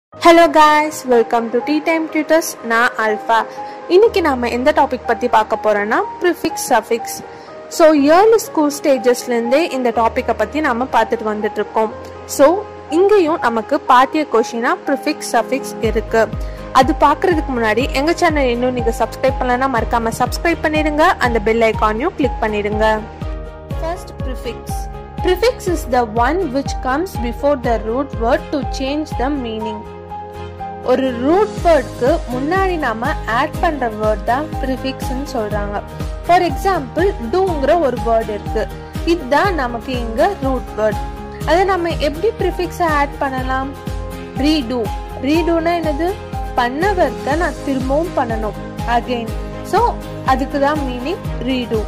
Hello guys welcome to tea time tutors நான் Alpha இன்னைக்கு நாம எந்த டாபிக் பற்றி பார்க்க போறோம்னா prefix suffix so early school ஸ்டேஜஸ்லேருந்தே இந்த டாப்பிக்கை பற்றி நாம பார்த்துட்டு வந்துட்டு இருக்கோம் ஸோ இங்கேயும் நமக்கு பாட்டிய கொஷினா ப்ரிஃபிக்ஸ் சஃபிக்ஸ் இருக்கு அது பார்க்கறதுக்கு முன்னாடி எங்க சேனல் இன்னும் நீங்க சப்ஸ்கிரைப் பண்ணலன்னா மறக்காம சப்ஸ்கிரைப் பண்ணிடுங்க அந்த பெல் ஐக்கானையும் கிளிக் பண்ணிடுங்க First prefix. Prefix is the one which comes before the root word to change the meaning. ஒரு ரூட் வேர்ட்க்கு முன்னாடி நாம ஆட் பண்ற வேர்ட் தான் ப்ரிஃபிக்ஸ்னு சொல்றாங்க ஃபார் எக்ஸாம்பிள் டூங்கிற ஒரு வேர்ட் இருக்கு இதுதான் நமக்கு இங்க ரூட் வேர்ட் அதை நம்ம எப்படி ப்ரிஃபிக்ஸை ஆட் பண்ணலாம் ரீடூ ரீடூனா என்னது பண்ண ஒர்க்கை நான் திரும்பவும் பண்ணணும் அகெயின் ஸோ அதுக்கு தான் மீனிங் ரீடூ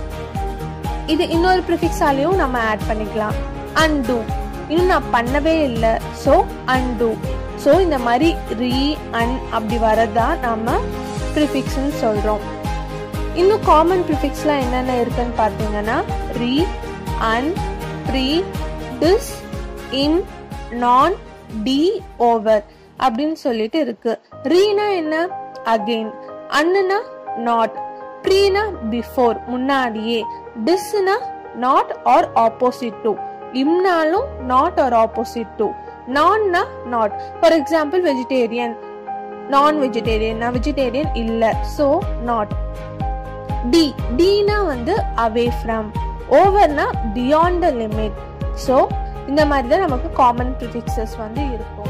இது இன்னொரு ப்ரிஃபிக்ஸாலையும் நம்ம ஆட் பண்ணிக்கலாம் அன்டூ இன்னும் நான் பண்ணவே இல்லை ஸோ அன்டூ ஸோ இந்த மாதிரி ரீ அன் அப்படி வரதா நம்ம ப்ரிஃபிக்ஸ்னு சொல்கிறோம் இன்னும் காமன் ப்ரிஃபிக்ஸ்லாம் என்னென்ன இருக்குன்னு பார்த்தீங்கன்னா ரீ அன் ப்ரீ டிஸ் இன் நான் டி ஓவர் அப்படின்னு சொல்லிட்டு இருக்கு ரீனா என்ன அகெயின் அன்னுனா நாட் ப்ரீனா பிஃபோர் முன்னாடியே டிஸ்னா நாட் ஆர் ஆப்போசிட் டு இம்னாலும் நாட் ஆர் ஆப்போசிட் டு நான்னா நாட் ஃபார் எக்ஸாம்பிள் வெஜிடேரியன் நான் வெஜிடேரியன் நான் வெஜிடேரியன் இல்ல ஸோ நாட் டி டீனா வந்து அவே ஃப்ரம் ஓவர்னா பியாண்ட் த லிமிட் ஸோ இந்த மாதிரி தான் நமக்கு காமன் ப்ரிஃபிக்சஸ் வந்து இருக்கும்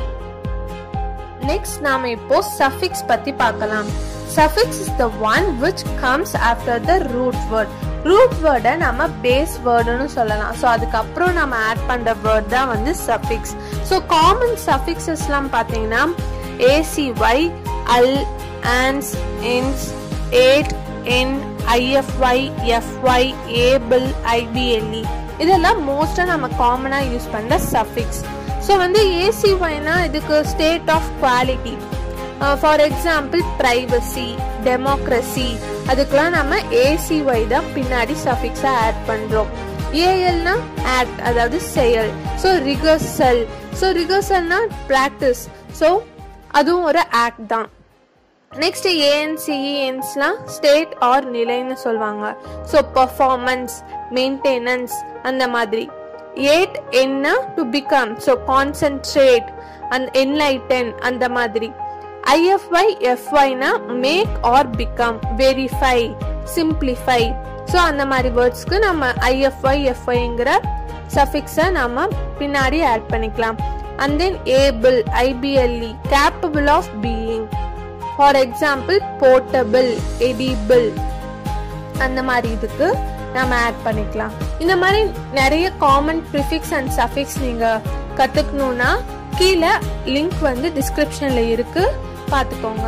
நெக்ஸ்ட் நாம இப்போ சஃபிக்ஸ் பத்தி பார்க்கலாம் suffix is the one which comes after the root word root வேர்டை நம்ம பேஸ் வேர்டுன்னு சொல்லலாம் ஸோ அதுக்கப்புறம் நம்ம ஆட் பண்ற வேர்ட் தான் வந்து சஃபிக்ஸ் ஸோ காமன் சஃபிக்ஸஸ்லாம் பார்த்தீங்கன்னா ஏசிஒய் al ance ence ate en I F Y F Y able I B L E இதெல்லாம் மோஸ்டா நம்ம காமனா யூஸ் பண்ற சஃபிக்ஸ் ஸோ வந்து ஏசிஒய்னா இதுக்கு state of quality for example privacy democracy அதுக்கெல்லாம் நம்ம ஏசிஒய் தான் பின்னாடி சஃபிக்ஸை ஆட் பண்றோம் ஏஎல்னா ஆக்ட் அதாவது செயல் ஸோ ரிகர்சல் ஸோ ரிகர்சல்னா ப்ராக்டிஸ் ஸோ அதுவும் ஒரு ஆக்ட் தான் நெக்ஸ்ட் ஏஎன்சிஇஎன்ஸ்லாம் ஸ்டேட் ஆர் நிலைன்னு சொல்லுவாங்க ஸோ பர்ஃபார்மன்ஸ் மெயின்டெனன்ஸ் அந்த மாதிரி ஏட் என்ன to become so concentrate and enlighten அந்த மாதிரி ஐஎஃப்ஒய் எஃப்ஒய்னா make or become verify simplify so அந்த மாதிரி வேர்ட்ஸ்க்கு நம்ம ஐஎஃப்ஒய் எஃப்ஒய்ங்கிற சஃபிக்ஸை நம்ம பின்னாடி ஆட் பண்ணிக்கலாம் and then able I B L E capable of being for example portable edible அந்த மாதிரி இதுக்கு நம்ம ஆட் பண்ணிக்கலாம் இந்த மாதிரி நிறைய காமன் ப்ரிஃபிக்ஸ் அண்ட் சஃபிக்ஸ் நீங்க கத்துக்கணும்னா கீழே லிங்க் வந்து டிஸ்கிரிப்ஷன்ல இருக்கு பார்த்துக்கோங்க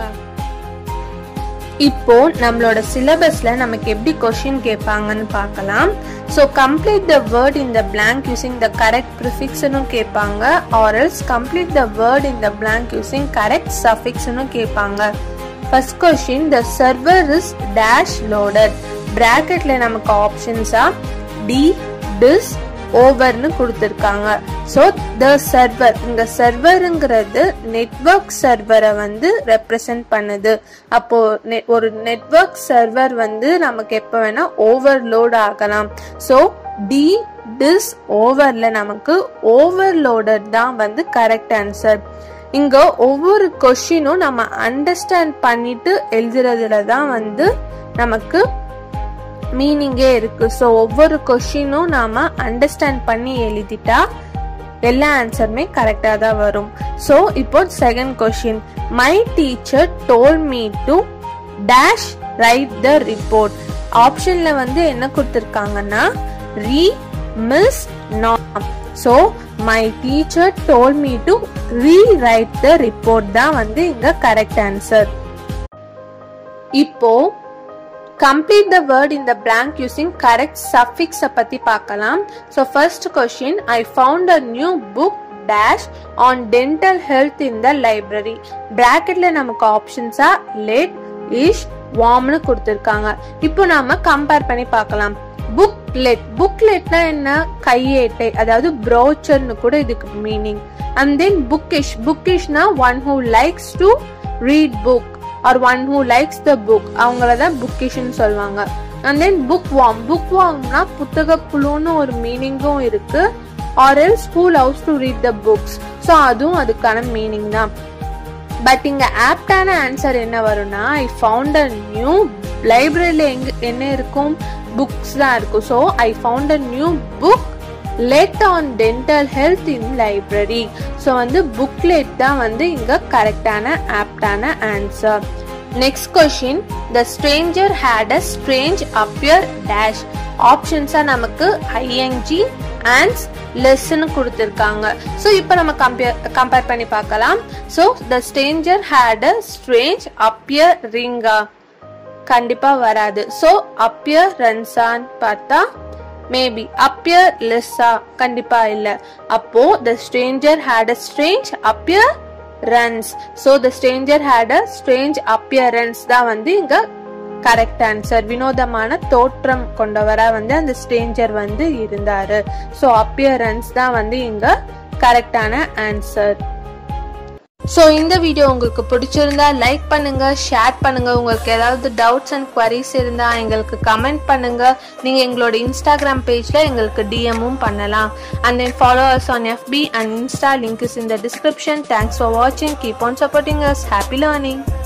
இப்போ நம்மளோட சிலபஸ்ல நமக்கு எப்படி கொஷின் கேட்பாங்கன்னு பார்க்கலாம் so complete the word in the blank using the correct ப்ரிஃபிக்ஸ்னு கேட்பாங்க or else complete the word in the blank using correct சஃபிக்ஸ்னு கேட்பாங்க first question the server is dash loaded பிராக்கெட்ல நமக்கு ஆப்ஷன்ஸா டி டிஸ் ஓவர்னு கொடுத்துருக்காங்க ஸோ த சர்வர் இந்த சர்வருங்கிறது நெட்ஒர்க் சர்வரை வந்து ரெப்ரசன்ட் பண்ணுது அப்போ ஒரு நெட்ஒர்க் சர்வர் வந்து நமக்கு எப்போ வேணா ஓவர்லோட் ஆகலாம் ஸோ டி டிஸ் ஓவர்ல நமக்கு ஓவர்லோடட் தான் வந்து கரெக்ட் ஆன்சர் இங்க ஒவ்வொரு கொஷினும் நம்ம அண்டர்ஸ்டாண்ட் பண்ணிட்டு எழுதுறதுல தான் வந்து நமக்கு மீனிங்கே இருக்கு ஸோ ஒவ்வொரு கொஷினும் நாம அண்டர்ஸ்டாண்ட் பண்ணி எழுதிட்டா எல்லா ஆன்சருமே கரெக்டாக தான் வரும் ஸோ இப்போ second question my teacher told me to dash write the report ஆப்ஷன்ல வந்து என்ன கொடுத்துருக்காங்கன்னா ரீ மிஸ் நாம் so my teacher told me to rewrite the report தான் வந்து இங்க கரெக்ட் ஆன்சர் இப்போ complete the word in the blank using correct சஃபிக்ஸை பற்றி பார்க்கலாம் so first question I found a new book dash on dental health in the library ப்ராக்கெட்ல நமக்கு ஆப்ஷன்ஸா லெட் இஷ் வார்ம்னு கொடுத்துருக்காங்க இப்போ நாம கம்பேர் பண்ணி பார்க்கலாம் புக்லெட் புக்லெட்னா என்ன கையேட்டை அதாவது ப்ரோச்சர்னு கூட இதுக்கு மீனிங் அண்ட் தென் புக்கிஷ் புக்கிஷ்னா one who likes to read book or one who likes the book அவங்கள தான் புக்கிஷ்னு சொல்லுவாங்க and then book worm book வார்ம்னா புத்தக புழுன்னு ஒரு மீனிங்கும் இருக்கு or else who loves to read the books so அதுவும் அதுக்கான மீனிங் தான் பட் இங்க ஆப்டான ஆன்சர் என்ன வரும்னா ஐ ஃபவுண்ட் அ நியூ லைப்ரரியில எங்க என்ன இருக்கும் புக்ஸ் தான் இருக்கும் so I found a new booklet on dental health in library so வந்து புக்லெட் தான் வந்து இங்க கரெக்டான ஆப்டான answer next question the stranger had a strange appear dash ஆப்ஷன்ஸா நமக்கு ஐஎன்ஜி ஆன்ஸ் லெஸ்ன்னு கொடுத்துருக்காங்க ஸோ இப்போ நம்ம கம்பேர் கம்பேர் பண்ணி பார்க்கலாம் so the stranger had a strange appear ரிங்கா கண்டிப்பா வராது ஸோ அப்பியர் ரன்சான்னு பார்த்தா மேபி அப்பியர் லெஸ்ஸா கண்டிப்பா இல்ல அப்போ the stranger had a strange appearance so the stranger had a strange appearance தான் வந்து இங்க கரெக்ட் ஆன்சர் வினோதமான தோற்றம் கொண்டவரா வந்து அந்த ஸ்ட்ரேஞ்சர் வந்து இருந்தாரு ஸோ அப்பியரன்ஸ் தான் வந்து இங்க கரெக்டான ஆன்சர் ஸோ இந்த வீடியோ உங்களுக்கு பிடிச்சிருந்தா லைக் பண்ணுங்க ஷேர் பண்ணுங்க உங்களுக்கு ஏதாவது டவுட்ஸ் அண்ட் queries இருந்தா எங்களுக்கு கமெண்ட் பண்ணுங்க நீங்க எங்களோட இன்ஸ்டாகிராம் பேஜ்ல எங்களுக்கு டிஎம்மும் பண்ணலாம் and then follow us on FB and insta link is in the description thanks for வாட்சிங் keep on supporting us happy learning